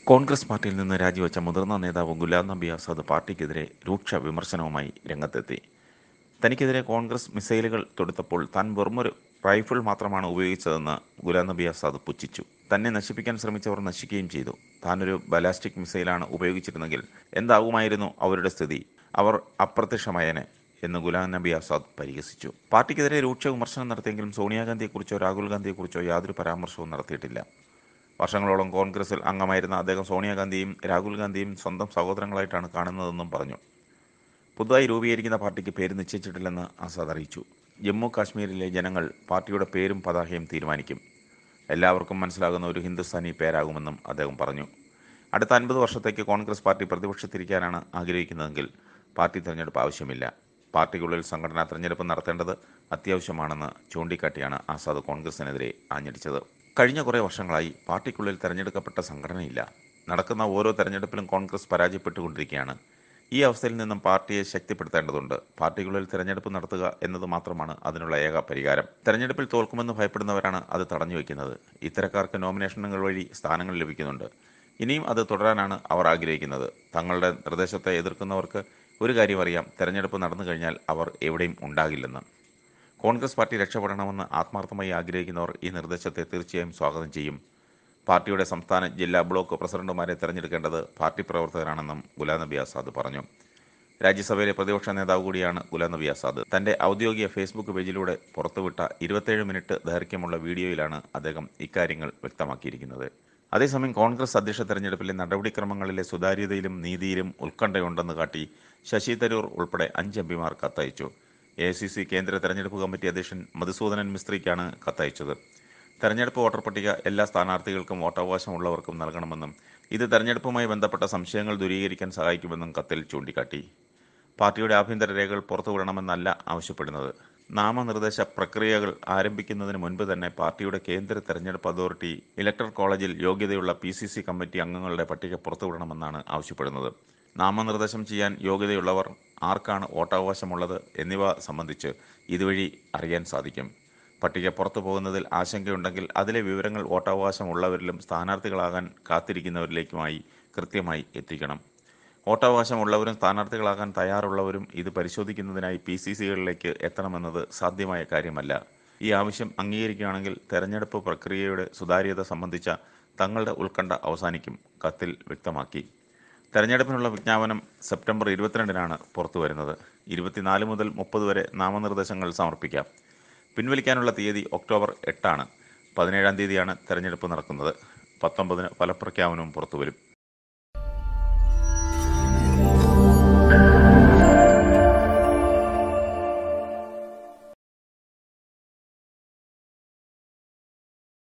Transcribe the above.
കോൺഗ്രസ് പാർട്ടിയിൽ നിന്ന് രാജിവെച്ച മുതിർന്ന നേതാവ് ഗുലാം നബി ആസാദ് പാർട്ടിക്കെതിരെ രൂക്ഷ വിമർശനവുമായി രംഗത്തെത്തി തനിക്കെതിരെ കോൺഗ്രസ് മിസൈലുകൾ തൊടുത്തപ്പോൾ താൻ വെറുമൊരു റൈഫിൾ മാത്രമാണ് ഉപയോഗിച്ചതെന്ന് ഗുലാം നബി ആസാദ് പുച്ഛിച്ചു തന്നെ നശിപ്പിക്കാൻ ശ്രമിച്ചവർ നശിക്കുകയും ചെയ്തു താനൊരു ബലാസ്റ്റിക് മിസൈലാണ് ഉപയോഗിച്ചിരുന്നെങ്കിൽ എന്താകുമായിരുന്നു അവരുടെ സ്ഥിതി അവർ അപ്രത്യക്ഷമായേനെ എന്ന് ഗുലാം നബി ആസാദ് പരിഹസിച്ചു പാർട്ടിക്കെതിരെ രൂക്ഷ വിമർശനം നടത്തിയെങ്കിലും സോണിയാഗാന്ധിയെക്കുറിച്ചോ രാഹുൽ ഗാന്ധിയെക്കുറിച്ചോ യാതൊരു പരാമർശവും നടത്തിയിട്ടില്ല വർഷങ്ങളോളം കോൺഗ്രസിൽ അംഗമായിരുന്ന അദ്ദേഹം സോണിയാഗാന്ധിയും രാഹുൽ ഗാന്ധിയും സ്വന്തം സഹോദരങ്ങളായിട്ടാണ് കാണുന്നതെന്നും പറഞ്ഞു പുതുതായി രൂപീകരിക്കുന്ന പാർട്ടിക്ക് പേര് നിശ്ചയിച്ചിട്ടില്ലെന്ന് ആസാദ് അറിയിച്ചു ജമ്മു കാശ്മീരിലെ ജനങ്ങൾ പാർട്ടിയുടെ പേരും പതാകയും തീരുമാനിക്കും എല്ലാവർക്കും മനസ്സിലാകുന്ന ഒരു ഹിന്ദുസ്ഥാനി പേരാകുമെന്നും അദ്ദേഹം പറഞ്ഞു അടുത്ത അൻപത് വർഷത്തേക്ക് കോൺഗ്രസ് പാർട്ടി പ്രതിപക്ഷത്തിരിക്കാനാണ് ആഗ്രഹിക്കുന്നതെങ്കിൽ പാർട്ടി തിരഞ്ഞെടുപ്പ് ആവശ്യമില്ല പാർട്ടിക്കുള്ളിൽ സംഘടനാ തെരഞ്ഞെടുപ്പ് നടത്തേണ്ടത് അത്യാവശ്യമാണെന്ന് ചൂണ്ടിക്കാട്ടിയാണ് ആസാദ് കോൺഗ്രസിനെതിരെ ആഞ്ഞടിച്ചത് കഴിഞ്ഞ കുറേ വർഷങ്ങളായി പാർട്ടിക്കുള്ളിൽ തെരഞ്ഞെടുക്കപ്പെട്ട സംഘടനയില്ല നടക്കുന്ന ഓരോ തെരഞ്ഞെടുപ്പിലും കോൺഗ്രസ് പരാജയപ്പെട്ടുകൊണ്ടിരിക്കുകയാണ് ഈ അവസ്ഥയിൽ നിന്നും പാർട്ടിയെ ശക്തിപ്പെടുത്തേണ്ടതുണ്ട് പാർട്ടിക്കുള്ളിൽ തെരഞ്ഞെടുപ്പ് നടത്തുക എന്നത് മാത്രമാണ് അതിനുള്ള ഏക പരിഹാരം തെരഞ്ഞെടുപ്പിൽ തോൽക്കുമെന്ന് ഭയപ്പെടുന്നവരാണ് അത് തടഞ്ഞു വയ്ക്കുന്നത് ഇത്തരക്കാർക്ക് നോമിനേഷനുകൾ വഴി സ്ഥാനങ്ങൾ ലഭിക്കുന്നുണ്ട് ഇനിയും അത് തുടരാനാണ് അവർ ആഗ്രഹിക്കുന്നത് തങ്ങളുടെ നിർദ്ദേശത്തെ എതിർക്കുന്നവർക്ക് ഒരു കാര്യം അറിയാം തെരഞ്ഞെടുപ്പ് നടന്നു കഴിഞ്ഞാൽ അവർ എവിടെയും ഉണ്ടാകില്ലെന്ന് കോൺഗ്രസ് പാർട്ടി രക്ഷപ്പെടണമെന്ന് ആത്മാർത്ഥമായി ആഗ്രഹിക്കുന്നവർ ഈ നിർദ്ദേശത്തെ തീർച്ചയായും സ്വാഗതം ചെയ്യും പാർട്ടിയുടെ സംസ്ഥാന ജില്ലാ ബ്ലോക്ക് പ്രസിഡന്റുമാരെ തെരഞ്ഞെടുക്കേണ്ടത് പാർട്ടി പ്രവർത്തകരാണെന്നും ഗുലാം നബി ആസാദ് പറഞ്ഞു രാജ്യസഭയിലെ പ്രതിപക്ഷ നേതാവ് കൂടിയാണ് ഗുലാം നബി ആസാദ് തന്റെ ഔദ്യോഗിക ഫേസ്ബുക്ക് പേജിലൂടെ പുറത്തുവിട്ട ഇരുപത്തേഴ് മിനിറ്റ് ദൈർഘ്യമുള്ള വീഡിയോയിലാണ് അദ്ദേഹം ഇക്കാര്യങ്ങൾ വ്യക്തമാക്കിയിരിക്കുന്നത് അതേസമയം കോൺഗ്രസ് അധ്യക്ഷ തെരഞ്ഞെടുപ്പിലെ നടപടിക്രമങ്ങളിലെ സുതാര്യതയിലും നീതിയിലും ഉത്കണ്ഠയുണ്ടെന്ന് കാട്ടി ശശി തരൂർ ഉൾപ്പെടെ അഞ്ച് എംപിമാർ കത്തയച്ചു എ ഐ സി സി കേന്ദ്ര തെരഞ്ഞെടുപ്പ് കമ്മിറ്റി അധ്യക്ഷൻ മധുസൂദനൻ മിസ്ത്രിക്കാണ് കത്തയച്ചത് തെരഞ്ഞെടുപ്പ് വോട്ടർ പട്ടിക എല്ലാ സ്ഥാനാർത്ഥികൾക്കും വോട്ടവകാശമുള്ളവർക്കും നൽകണമെന്നും ഇത് തെരഞ്ഞെടുപ്പുമായി ബന്ധപ്പെട്ട സംശയങ്ങൾ ദൂരീകരിക്കാൻ സഹായിക്കുമെന്നും കത്തിൽ ചൂണ്ടിക്കാട്ടി പാർട്ടിയുടെ ആഭ്യന്തര രേഖകൾ പുറത്തുവിടണമെന്നല്ല ആവശ്യപ്പെടുന്നത് നാമനിർദ്ദേശ പ്രക്രിയകൾ ആരംഭിക്കുന്നതിന് മുൻപ് തന്നെ പാർട്ടിയുടെ കേന്ദ്ര തെരഞ്ഞെടുപ്പ് അതോറിറ്റി ഇലക്ടറൽ കോളേജിൽ യോഗ്യതയുള്ള പി സി സി കമ്മിറ്റി അംഗങ്ങളുടെ പട്ടിക പുറത്തുവിടണമെന്നാണ് ആവശ്യപ്പെടുന്നത് നാമനിർദ്ദേശം ചെയ്യാൻ യോഗ്യതയുള്ളവർ ആർക്കാണ് വോട്ടവകാശമുള്ളത് എന്നിവ സംബന്ധിച്ച് ഇതുവഴി അറിയാൻ സാധിക്കും പട്ടിക പുറത്തു പോകുന്നതിൽ ആശങ്കയുണ്ടെങ്കിൽ അതിലെ വിവരങ്ങൾ വോട്ടവകാശമുള്ളവരിലും സ്ഥാനാർത്ഥികളാകാൻ കാത്തിരിക്കുന്നവരിലേക്കുമായി കൃത്യമായി എത്തിക്കണം വോട്ടവകാശമുള്ളവരും സ്ഥാനാർത്ഥികളാകാൻ തയ്യാറുള്ളവരും ഇത് പരിശോധിക്കുന്നതിനായി പി സി സികളിലേക്ക് എത്തണമെന്നത് സാധ്യമായ കാര്യമല്ല ഈ ആവശ്യം അംഗീകരിക്കുകയാണെങ്കിൽ തെരഞ്ഞെടുപ്പ് പ്രക്രിയയുടെ സുതാര്യത സംബന്ധിച്ച തങ്ങളുടെ ഉത്കണ്ഠ അവസാനിക്കും കത്തിൽ വ്യക്തമാക്കി തെരഞ്ഞെടുപ്പിനുള്ള വിജ്ഞാപനം സെപ്റ്റംബർ ഇരുപത്തിരണ്ടിനാണ് പുറത്തു വരുന്നത് ഇരുപത്തിനാല് മുതൽ മുപ്പത് വരെ നാമനിർദ്ദേശങ്ങൾ സമർപ്പിക്കാം പിൻവലിക്കാനുള്ള തീയതി ഒക്ടോബർ എട്ടാണ് പതിനേഴാം തീയതിയാണ് തെരഞ്ഞെടുപ്പ് നടക്കുന്നത് പത്തൊമ്പതിന് ഫലപ്രഖ്യാപനവും പുറത്തുവരും